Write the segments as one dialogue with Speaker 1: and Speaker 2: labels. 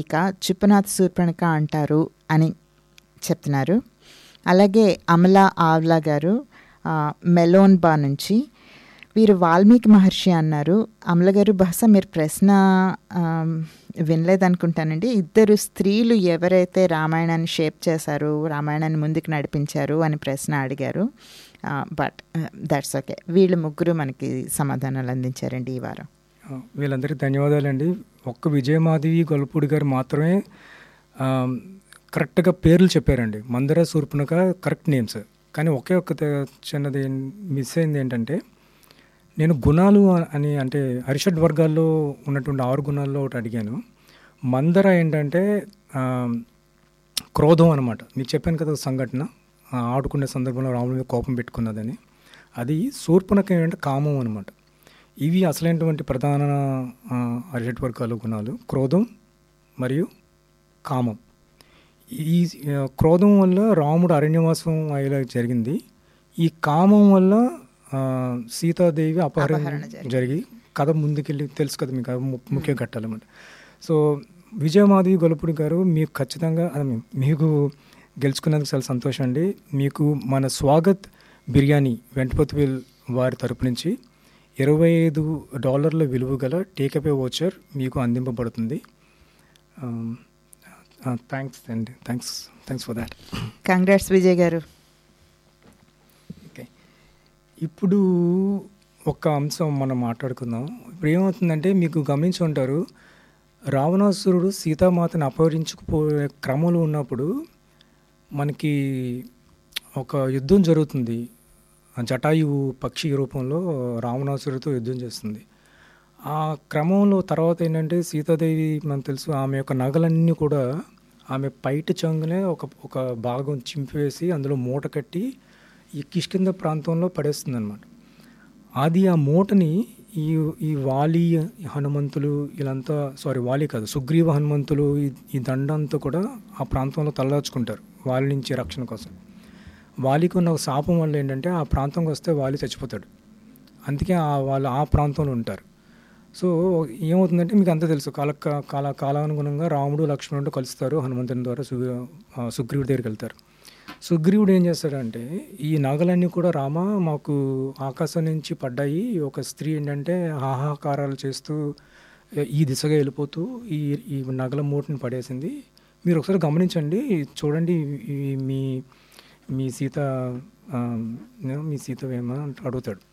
Speaker 1: ఇక చిప్పనాథ్ శూర్పణక అంటారు అని చెప్తున్నారు అలాగే అమలా ఆవ్లా గారు ఆ, మెలోన్బా నుంచి వీరు వాల్మీకి మహర్షి అన్నారు అమల గారు బహుశా మీరు ప్రశ్న ఆమ్, వినలేదనుకుంటానండి ఇద్దరు స్త్రీలు ఎవరైతే రామాయణాన్ని షేప్ చేశారు రామాయణాన్ని ముందుకు నడిపించారు అని ప్రశ్న అడిగారు బట్ దట్స్ ఓకే వీళ్ళు ముగ్గురు మనకి సమాధానాలు అందించారండి ఈ వారం
Speaker 2: ఆ, వీళ్ళందరికీ ధన్యవాదాలండి ఒక్క విజయమాధవి గొల్లపూడి గారు మాత్రమే ఆ, కరెక్ట్గా పేర్లు చెప్పారండి మందర సూర్పునక కరెక్ట్ నేమ్స్ కానీ ఒకే ఒక్క త- చిన్నది ఏం- మిస్ అయింది ఏంటంటే నేను గుణాలు అ- అని అంటే అరిషడ్ వర్గాల్లో ఉన్నటువంటి ఆరు గుణాల్లో ఒకటి అడిగాను మందర ఏంటంటే ఆ, క్రోధం అనమాట మీకు చెప్పాను కదా ఒక సంఘటన ఆ, ఆడుకునే సందర్భంలో రాముడి మీద కోపం పెట్టుకున్నదని అది శూర్పణక ఏంటంటే కామం అనమాట ఇవి అసలైనటువంటి ప్రధాన ఆ, అరిషడ్ వర్గాలు గుణాలు క్రోధం మరియు కామం ఈ ఆ, క్రోధం వల్ల రాముడు అరణ్యవాసం అయ్యేలా జరిగింది ఈ కామం వల్ల ఆ, సీతాదేవి అపహరణ
Speaker 1: అపహరణ జరిగింది.
Speaker 2: జరిగి కథ ముందుకెళ్ళి తెలుసు కదా మీకు అది ము- ముఖ్య ఘట్టాలు అన్నమాట సో విజయమాధవి గొలపుడి గారు మీకు ఖచ్చితంగా I mean, మీకు గెలుచుకున్నందుకు చాలా సంతోషం అండి మీకు మన స్వాగత్ బిర్యానీ వెంటపతివేల్ వారి తరపు నుంచి ఇరవై ఐదు డాలర్ల విలువ గల టేకపే వోచర్ మీకు అందింపబడుతుంది థ్యాంక్స్ అండి thanks thanks for that
Speaker 1: congrats Vijay గారు
Speaker 2: ఓకే ఇప్పుడు ఒక అంశం మనం మాట్లాడుకుందాం ఇప్పుడు ఏమవుతుందంటే మీకు గమనించి ఉంటారు రావణాసురుడు సీతామాతను అపహరించుకుపోయే క్రమంలో ఉన్నప్పుడు మనకి ఒక యుద్ధం జరుగుతుంది ఆ జటాయువు పక్షి రూపంలో రావణాసురుడితో యుద్ధం చేస్తుంది ఆ క్రమంలో తర్వాత ఏంటంటే సీతాదేవి మనకు తెలుసు ఆమె యొక్క నగలన్నీ కూడా ఆమె పైట చంగునే ఒక ఒక భాగం చింపివేసి అందులో మూట కట్టి ఈ కిష్కింద ప్రాంతంలో పడేస్తుంది అనమాట అది ఆ మూటని ఈ ఈ వాలి హనుమంతులు వీళ్ళంతా సారీ వాలి కాదు సుగ్రీవ హనుమంతులు ఈ- ఈ దండంతా కూడా ఆ ప్రాంతంలో తలదాచుకుంటారు వాలి నుంచి రక్షణ కోసం వాలికి ఉన్న ఒక శాపం వల్ల ఏంటంటే ఆ ప్రాంతంకి వస్తే వాలి చచ్చిపోతాడు అందుకే ఆ వాళ్ళు ఆ ప్రాంతంలో ఉంటారు సో ఏమవుతుందంటే మీకు అంతా తెలుసు కాల కాల కాలానుగుణంగా రాముడు లక్ష్మణుడు కలుస్తారు హనుమంతుని ద్వారా సు ఆ, సుగ్రీవుడి దగ్గరికి వెళ్తారు సుగ్రీవుడు ఏం చేస్తాడంటే ఈ నగలన్నీ కూడా రామ మాకు ఆకాశం నుంచి పడ్డాయి ఒక స్త్రీ ఏంటంటే హాహాకారాలు చేస్తూ ఈ దిశగా వెళ్ళిపోతూ ఈ ఈ నగల మూటని పడేసింది మీరు ఒకసారి గమనించండి చూడండి ఈ మీ మీ సీత ఆ, మీ సీత ఏమో అడుగుతాడు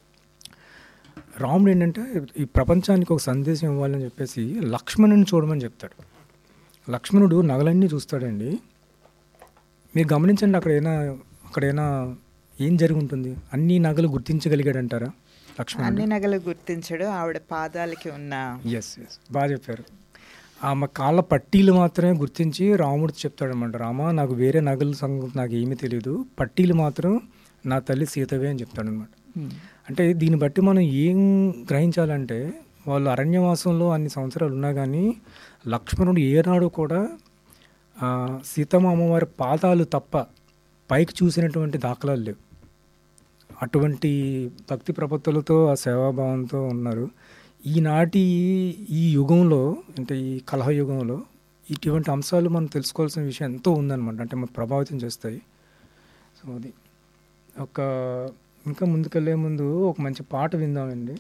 Speaker 2: రాముడు ఏంటంటే ఈ ప్రపంచానికి ఒక సందేశం ఇవ్వాలని చెప్పేసి లక్ష్మణుని చూడమని చెప్తాడు లక్ష్మణుడు నగలన్నీ చూస్తాడండి మీరు గమనించండి అక్కడ ఏమైనా అక్కడ ఏమైనా ఏం జరిగి ఉంటుంది అన్ని నగలు గుర్తించగలిగాడంటారా లక్ష్మణుడు
Speaker 1: అన్ని నగలు గుర్తించడు ఆవిడ పాదాలకి ఉన్న
Speaker 2: ఎస్ ఎస్ బాగా చెప్పారు ఆమె కాళ్ళ పట్టీలు మాత్రమే గుర్తించి రాముడు చెప్తాడనమాట రామ నాకు వేరే నగల సంగతి నాకు ఏమీ తెలియదు పట్టీలు మాత్రం నా తల్లి సీతవే అని చెప్తాడనమాట అంటే దీన్ని బట్టి మనం ఏం గ్రహించాలంటే వాళ్ళు అరణ్యవాసంలో అన్ని సంవత్సరాలు ఉన్నా కానీ లక్ష్మణుడు ఏనాడు కూడా ఆ, సీతమ్మ అమ్మవారి పాదాలు తప్ప పైకి చూసినటువంటి దాఖలాలు లేవు అటువంటి భక్తి ప్రపత్తులతో ఆ సేవాభావంతో ఉన్నారు ఈనాటి ఈ యుగంలో అంటే ఈ కలహ యుగంలో ఇటువంటి అంశాలు మనం తెలుసుకోవాల్సిన విషయం ఎంతో ఉందన్నమాట అంటే మనం ప్రభావితం చేస్తాయి సో అది ఒక ఇంకా ముందుకెళ్ళే ముందు ఒక మంచి పాట విందామండి